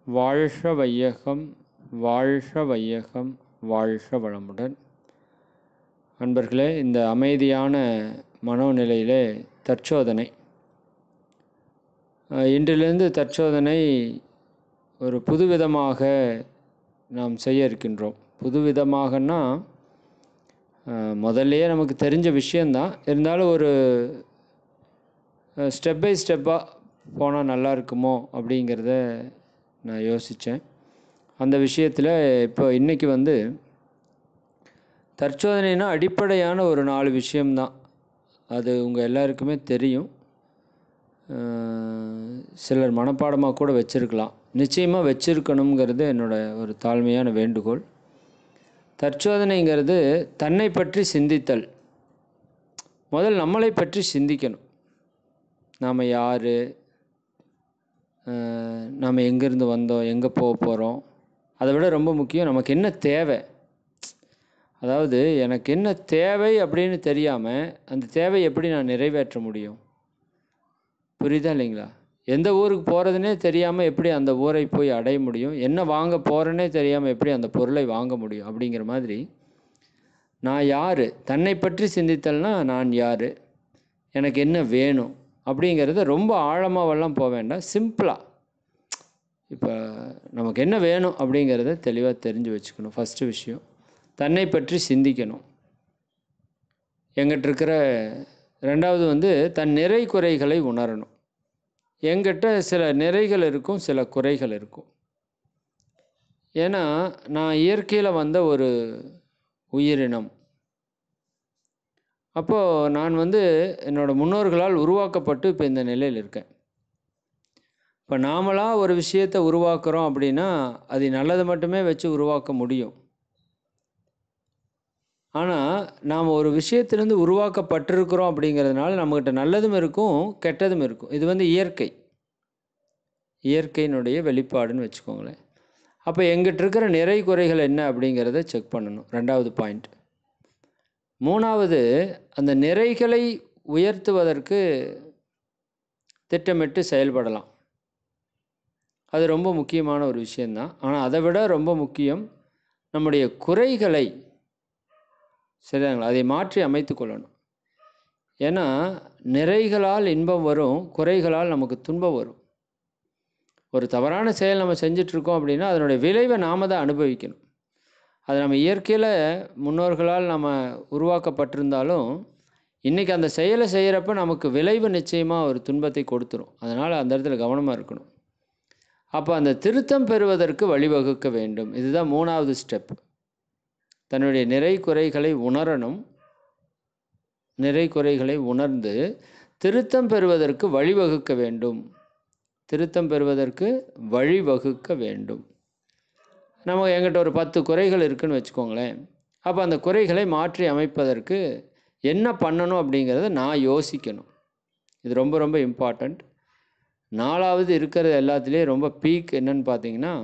வாழ்க வையகம் வாழ்க வையகம் வாழ்க வளமுடன் அன்பர்களே இந்த அமைதியான மனோநிலையிலே தற்சோதனை அஹ், இன்றிலிருந்து தற்சோதனை ஒரு புதுவிதமாக நாம் செய்ய இருக்கின்றோம் புதுவிதமாகன்னா அஹ், முதல்லயே நமக்கு தெரிஞ்ச விஷயந்தான் இருந்தாலும் ஒரு ஸ்டெப் பை ஸ்டெப்பாக போனால் நல்லா இருக்குமோ அப்படிங்கிறத நான் யோசித்தேன் அந்த விஷயத்தில் இப்போ இன்றைக்கி வந்து தற்சோதனைனா அடிப்படையான ஒரு நாலு விஷயம்தான் அது உங்கள் எல்லாருக்குமே தெரியும் அஹ் சிலர் மனப்பாடமாக கூட வச்சுருக்கலாம் நிச்சயமாக வச்சிருக்கணுங்கிறது என்னோட ஒரு தாழ்மையான வேண்டுகோள் தற்சோதனைங்கிறது தன்னை பற்றி சிந்தித்தல் முதல் நம்மளை பற்றி சிந்திக்கணும் நாம் யார் நாம் எங்கேருந்து வந்தோம் எங்கே போக போகிறோம் அதை விட ரொம்ப முக்கியம் நமக்கு என்ன தேவை அதாவது எனக்கு என்ன தேவை அப்படின்னு தெரியாமல் அந்த தேவை எப்படி நான் நிறைவேற்ற முடியும் புரியுதா இல்லைங்களா எந்த ஊருக்கு போகிறதுனே தெரியாமல் எப்படி அந்த ஊரை போய் அடைய முடியும் என்ன வாங்க போகிறேனே தெரியாமல் எப்படி அந்த பொருளை வாங்க முடியும் அப்படிங்கிற மாதிரி நான் யார் தன்னை பற்றி சிந்தித்தல்னா நான் யார் எனக்கு என்ன வேணும் அப்படிங்கிறத ரொம்ப ஆழமாவெல்லாம் போக வேண்டாம் சிம்பிளாக இப்போ நமக்கு என்ன வேணும் அப்படிங்கிறத தெளிவாக தெரிஞ்சு வச்சுக்கணும் ஃபஸ்ட்டு விஷயம் தன்னை பற்றி சிந்திக்கணும் எங்கிட்ட இருக்கிற ரெண்டாவது வந்து தன் நிறை குறைகளை உணரணும் எங்கிட்ட சில நிறைகள் இருக்கும் சில குறைகள் இருக்கும் ஏன்னா நான் இயற்கையில் வந்த ஒரு உயிரினம் அப்போது நான் வந்து என்னோடய முன்னோர்களால் உருவாக்கப்பட்டு இப்போ இந்த நிலையில் இருக்கேன் இப்போ நாமளாக ஒரு விஷயத்தை உருவாக்குறோம் அப்படின்னா அது நல்லதை மட்டுமே வச்சு உருவாக்க முடியும் ஆனால் நாம் ஒரு விஷயத்திலேருந்து உருவாக்கப்பட்டிருக்கிறோம் அப்படிங்கிறதுனால நம்மக்கிட்ட நல்லதும் இருக்கும் கெட்டதும் இருக்கும் இது வந்து இயற்கை இயற்கையினுடைய வெளிப்பாடுன்னு வச்சுக்கோங்களேன் அப்போ எங்கிட்ட இருக்கிற நிறை குறைகள் என்ன அப்படிங்கிறத செக் பண்ணணும் ரெண்டாவது பாயிண்ட் மூணாவது அந்த நிறைகளை உயர்த்துவதற்கு திட்டமிட்டு செயல்படலாம் அது ரொம்ப முக்கியமான ஒரு விஷயந்தான் ஆனால் அதை விட ரொம்ப முக்கியம் நம்முடைய குறைகளை சரிதாங்களா அதை மாற்றி அமைத்து கொள்ளணும் ஏன்னா நிறைகளால் இன்பம் வரும் குறைகளால் நமக்கு துன்பம் வரும் ஒரு தவறான செயல் நம்ம செஞ்சிட்ருக்கோம் அப்படின்னா அதனுடைய விளைவை நாம தான் அனுபவிக்கணும் அது நம்ம இயற்கையில் முன்னோர்களால் நம்ம உருவாக்கப்பட்டிருந்தாலும் இன்றைக்கி அந்த செயலை செய்கிறப்ப நமக்கு விளைவு நிச்சயமாக ஒரு துன்பத்தை கொடுத்துரும் அதனால் அந்த இடத்துல கவனமாக இருக்கணும் அப்போ அந்த திருத்தம் பெறுவதற்கு வழிவகுக்க வேண்டும் இதுதான் மூணாவது ஸ்டெப் தன்னுடைய நிறை குறைகளை உணரணும் நிறை குறைகளை உணர்ந்து திருத்தம் பெறுவதற்கு வழிவகுக்க வேண்டும் திருத்தம் பெறுவதற்கு வழிவகுக்க வேண்டும் நம்ம எங்கிட்ட ஒரு பத்து குறைகள் இருக்குன்னு வச்சுக்கோங்களேன் அப்போ அந்த குறைகளை மாற்றி அமைப்பதற்கு என்ன பண்ணணும் அப்படிங்கிறத நான் யோசிக்கணும் இது ரொம்ப ரொம்ப இம்பார்ட்டண்ட் நாலாவது இருக்கிறது எல்லாத்துலேயும் ரொம்ப பீக் என்னன்னு பார்த்தீங்கன்னா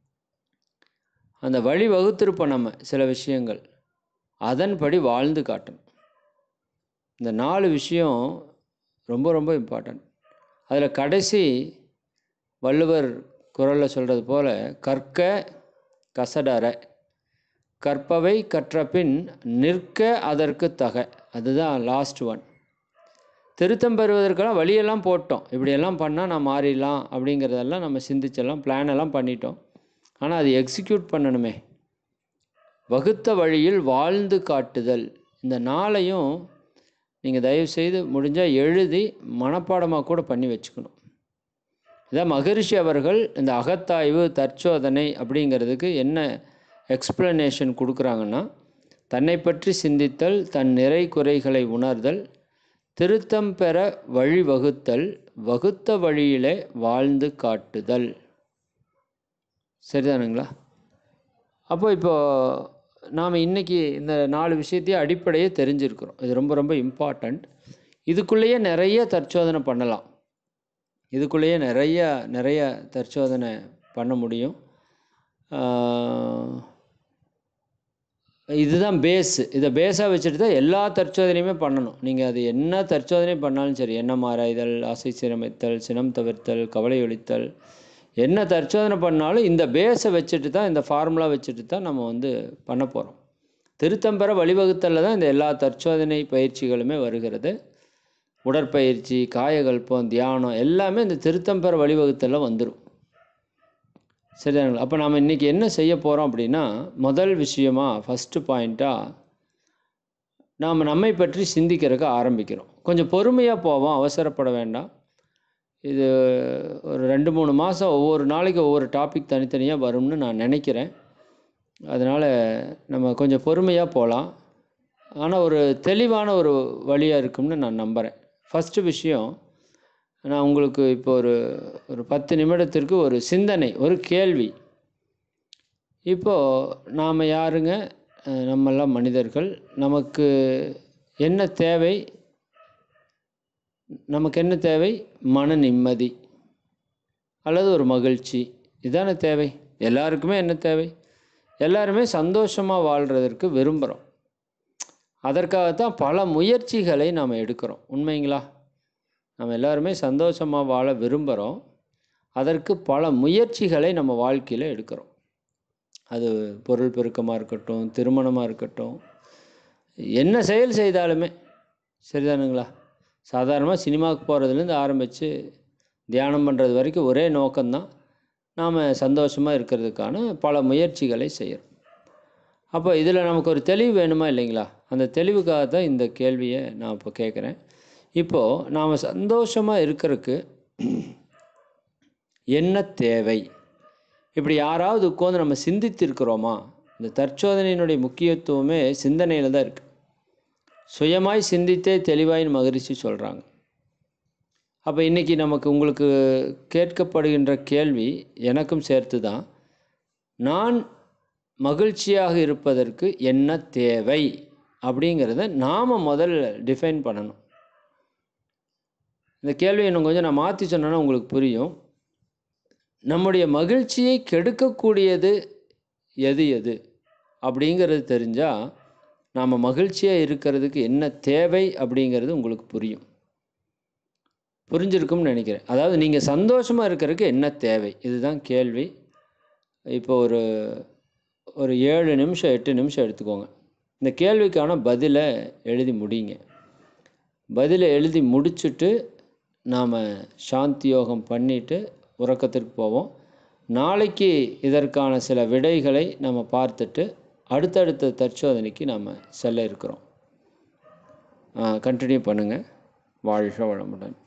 அந்த வழி வகுத்திருப்போம் நம்ம சில விஷயங்கள் அதன்படி வாழ்ந்து காட்டணும் இந்த நாலு விஷயம் ரொம்ப ரொம்ப இம்பார்ட்டண்ட் அதில் கடைசி வள்ளுவர் குரலில் சொல்கிறது போல் கற்க கசடற கற்பவை கற்ற பின் நிற்க அதற்கு தக அதுதான் லாஸ்ட் ஒன் திருத்தம் பெறுவதற்கெல்லாம் வழியெல்லாம் போட்டோம் இப்படியெல்லாம் பண்ணால் நான் மாறிடலாம் அப்படிங்கிறதெல்லாம் நம்ம சிந்திச்செல்லாம் பிளான் எல்லாம் பண்ணிட்டோம் ஆனால் அது எக்ஸிக்யூட் பண்ணணுமே வகுத்த வழியில் வாழ்ந்து காட்டுதல் இந்த நாளையும் நீங்கள் தயவுசெய்து முடிஞ்சால் எழுதி மனப்பாடமாக கூட பண்ணி வச்சுக்கணும் இதான் மகரிஷி அவர்கள் இந்த அகத்தாய்வு தற்சோதனை அப்படிங்கிறதுக்கு என்ன எக்ஸ்பிளனேஷன் கொடுக்குறாங்கன்னா தன்னை பற்றி சிந்தித்தல் தன் நிறை குறைகளை உணர்தல் திருத்தம் பெற வழி வகுத்தல் வகுத்த வழியிலே வாழ்ந்து காட்டுதல் சரிதானுங்களா அப்போ இப்போ நாம் இன்றைக்கி இந்த நாலு விஷயத்தையும் அடிப்படையே தெரிஞ்சிருக்கிறோம் இது ரொம்ப ரொம்ப இம்பார்ட்டண்ட் இதுக்குள்ளேயே நிறைய தற்சோதனை பண்ணலாம் இதுக்குள்ளேயே நிறைய நிறைய தற்சோதனை பண்ண முடியும் ஆஹ் இதுதான் பேஸ் இதை பேஸாக வச்சுட்டு தான் எல்லா தற்சோதனையுமே பண்ணணும் நீங்கள் அது என்ன தற்சோதனை பண்ணாலும் சரி எண்ணம் ஆராய்தல் ஆசை சீரமைத்தல் சினம் தவிர்த்தல் கவலை ஒழித்தல் என்ன தற்சோதனை பண்ணாலும் இந்த பேஸை வச்சுட்டு தான் இந்த ஃபார்முலா வச்சுட்டு தான் நம்ம வந்து பண்ண போகிறோம் திருத்தம்பெற வழிவகுத்தலில் தான் இந்த எல்லா தற்சோதனை பயிற்சிகளுமே வருகிறது உடற்பயிற்சி காயகல்பம் தியானம் எல்லாமே இந்த திருத்தம்பெற வழிவகுத்தலில் வந்துடும் சரிதானுங்களா அப்போ நாம் இன்றைக்கி என்ன செய்ய போகிறோம் அப்படின்னா முதல் விஷயமா ஃபஸ்ட்டு பாயிண்ட்டாக நாம் நம்மை பற்றி சிந்திக்கிறதுக்கு ஆரம்பிக்கிறோம் கொஞ்சம் பொறுமையாக போவோம் அவசரப்பட வேண்டாம் இது ஒரு ரெண்டு மூணு மாதம் ஒவ்வொரு நாளைக்கு ஒவ்வொரு டாபிக் தனித்தனியாக வரும்னு நான் நினைக்கிறேன் அதனால் நம்ம கொஞ்சம் பொறுமையாக போகலாம் ஆனால் ஒரு தெளிவான ஒரு வழியாக இருக்கும்னு நான் நம்புகிறேன் ஃபஸ்ட்டு விஷயம் நான் உங்களுக்கு இப்போ ஒரு ஒரு பத்து நிமிடத்திற்கு ஒரு சிந்தனை ஒரு கேள்வி இப்போது நாம் யாருங்க அஹ் நம்மெல்லாம் மனிதர்கள் நமக்கு என்ன தேவை நமக்கு என்ன தேவை மன நிம்மதி அல்லது ஒரு மகிழ்ச்சி இதானே தேவை எல்லாருக்குமே என்ன தேவை எல்லாருமே சந்தோஷமாக வாழ்கிறதற்கு விரும்புகிறோம் அதற்காகத்தான் பல முயற்சிகளை நாம் எடுக்கிறோம் உண்மைங்களா நம்ம எல்லாருமே சந்தோஷமாக வாழ விரும்புகிறோம் அதற்கு பல முயற்சிகளை நம்ம வாழ்க்கையில் எடுக்கிறோம் அது பொருள் பெருக்கமாக இருக்கட்டும் திருமணமாக இருக்கட்டும் என்ன செயல் செய்தாலுமே சரிதானுங்களா சாதாரணமாக சினிமாவுக்கு போகிறதுலேருந்து ஆரம்பித்து தியானம் பண்ணுறது வரைக்கும் ஒரே நோக்கம்தான் நாம் சந்தோஷமாக இருக்கிறதுக்கான பல முயற்சிகளை செய்கிறோம் அப்போ இதில் நமக்கு ஒரு தெளிவு வேணுமா இல்லைங்களா அந்த தெளிவுக்காக தான் இந்த கேள்வியை நான் இப்போ கேட்குறேன் இப்போது நாம் சந்தோஷமாக இருக்கிறதுக்கு என்ன தேவை இப்படி யாராவது உட்காந்து நம்ம சிந்தித்திருக்கிறோமா இந்த தற்சோதனையினுடைய முக்கியத்துவமே சிந்தனையில் தான் இருக்குது சுயமாய் சிந்தித்தே தெளிவாயின் மகிழ்ச்சி சொல்கிறாங்க அப்போ இன்றைக்கி நமக்கு உங்களுக்கு கேட்கப்படுகின்ற கேள்வி எனக்கும் சேர்த்து தான் நான் மகிழ்ச்சியாக இருப்பதற்கு என்ன தேவை அப்படிங்கிறத நாம் முதல்ல டிஃபைன் பண்ணணும் இந்த கேள்வி இன்னும் கொஞ்சம் நான் மாற்றி சொன்னேன்னா உங்களுக்கு புரியும் நம்முடைய மகிழ்ச்சியை கெடுக்கக்கூடியது எது எது அப்படிங்கிறது தெரிஞ்சால் நாம் மகிழ்ச்சியாக இருக்கிறதுக்கு என்ன தேவை அப்படிங்கிறது உங்களுக்கு புரியும் புரிஞ்சிருக்கும்னு நினைக்கிறேன் அதாவது நீங்கள் சந்தோஷமாக இருக்கிறதுக்கு என்ன தேவை இதுதான் கேள்வி இப்போ ஒரு ஒரு ஏழு நிமிஷம் எட்டு நிமிஷம் எடுத்துக்கோங்க இந்த கேள்விக்கான பதிலை எழுதி முடிங்க பதிலை எழுதி முடிச்சுட்டு நாம் சாந்தி யோகம் பண்ணிவிட்டு உறக்கத்திற்கு போவோம் நாளைக்கு இதற்கான சில விடைகளை நம்ம பார்த்துட்டு அடுத்தடுத்த தற்சோதனைக்கு நாம் செல்ல இருக்கிறோம் கண்டினியூ பண்ணுங்கள் வாழ்க வளமுடன்